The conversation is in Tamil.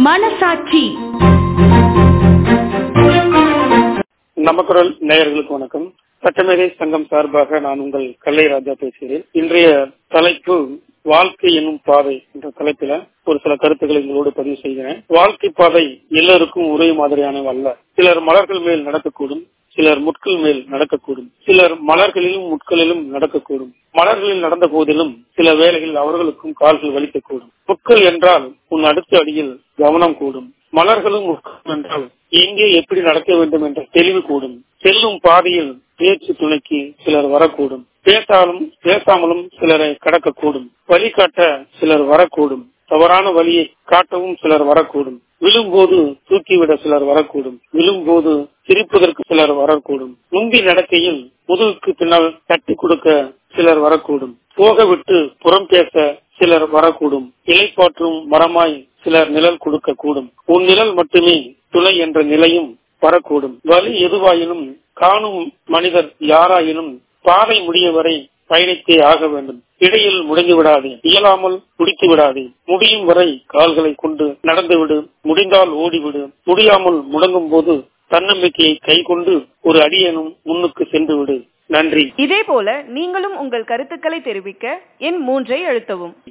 மனசாட்சி நமக்குரல் நேயர்களுக்கு வணக்கம் சட்டமேதை சங்கம் சார்பாக நான் உங்கள் கல்லை ராஜா பேசுகிறேன் இன்றைய தலைப்பு வாழ்க்கை என்னும் பாதை என்ற தலைப்பில ஒரு சில கருத்துக்களை உங்களோடு பதிவு செய்கிறேன் வாழ்க்கை பாதை எல்லோருக்கும் ஒரே மாதிரியானவ அல்ல சிலர் மலர்கள் மேல் நடக்கக்கூடும் சிலர் முட்கள் மேல் நடக்கக்கூடும் சிலர் மலர்களிலும் முட்களிலும் நடக்கக்கூடும் மலர்களில் நடந்த போதிலும் சில வேளைகளில் அவர்களுக்கும் கால்கள் வலிக்கக்கூடும் முட்கள் என்றால் உன் அடுத்த அடியில் கவனம் கூடும் மலர்களும் முட்களும் என்றால் எங்கே எப்படி நடக்க வேண்டும் என்ற தெளிவு கூடும் செல்லும் பாதையில் பேச்சு துணைக்கு சிலர் வரக்கூடும் பேசாலும் பேசாமலும் சிலரை கடக்கக்கூடும் வழிகாட்ட சிலர் வரக்கூடும் தவறான வழியை காட்டவும் சிலர் வரக்கூடும் விழும்போது தூக்கிவிட சிலர் வரக்கூடும் விழும்போது சிரிப்பதற்கு சிலர் வரக்கூடும் முந்தி நடக்கையில் முதுகுக்கு பின்னால் தட்டி கொடுக்க சிலர் வரக்கூடும் போக விட்டு புறம் பேச சிலர் வரக்கூடும் இலைப்பாற்றும் மரமாய் சிலர் நிழல் கொடுக்க கூடும் உன் நிழல் மட்டுமே துணை என்ற நிலையும் வரக்கூடும் வழி எதுவாயினும் காணும் மனிதர் யாராயினும் பாதை முடிய வரை பயணித்தே ஆக வேண்டும் இடையில் முடங்கி விடாதே இயலாமல் குடித்து விடாதே முடியும் வரை கால்களை கொண்டு நடந்துவிடு முடிந்தால் ஓடிவிடு முடியாமல் முடங்கும் போது தன்னம்பிக்கையை கை கொண்டு ஒரு அடியனும் முன்னுக்கு சென்று விடு நன்றி இதே போல நீங்களும் உங்கள் கருத்துக்களை தெரிவிக்க எண் மூன்றை அழுத்தவும்